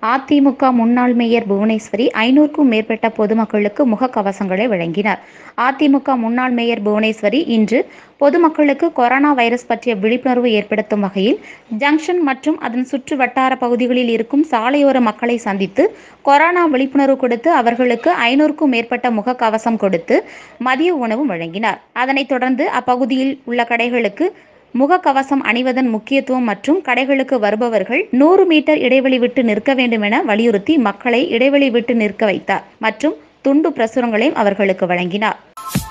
அதிமுக முன்னாள் மேயர் புவனேஸ்வரி ஐநூறுக்கும் மேற்பட்ட பொதுமக்களுக்கு முகக்கவசங்களை வழங்கினார் அதிமுக முன்னாள் மேயர் புவனேஸ்வரி இன்று பொதுமக்களுக்கு கொரோனா வைரஸ் பற்றிய விழிப்புணர்வு ஏற்படுத்தும் வகையில் ஜங்ஷன் மற்றும் அதன் சுற்று வட்டார பகுதிகளில் இருக்கும் சாலையோர மக்களை சந்தித்து கொரோனா விழிப்புணர்வு கொடுத்து அவர்களுக்கு ஐநூறுக்கும் மேற்பட்ட முகக்கவசம் கொடுத்து மதிய உணவு வழங்கினார் அதனைத் தொடர்ந்து அப்பகுதியில் உள்ள கடைகளுக்கு முகக்கவசம் அணிவதன் முக்கியத்துவம் மற்றும் கடைகளுக்கு வருபவர்கள் நூறு மீட்டர் இடைவெளி விட்டு நிற்க வேண்டும் என வலியுறுத்தி மக்களை இடைவெளி விட்டு நிற்க வைத்தார் மற்றும் துண்டு பிரசுரங்களையும் அவர்களுக்கு வழங்கினார்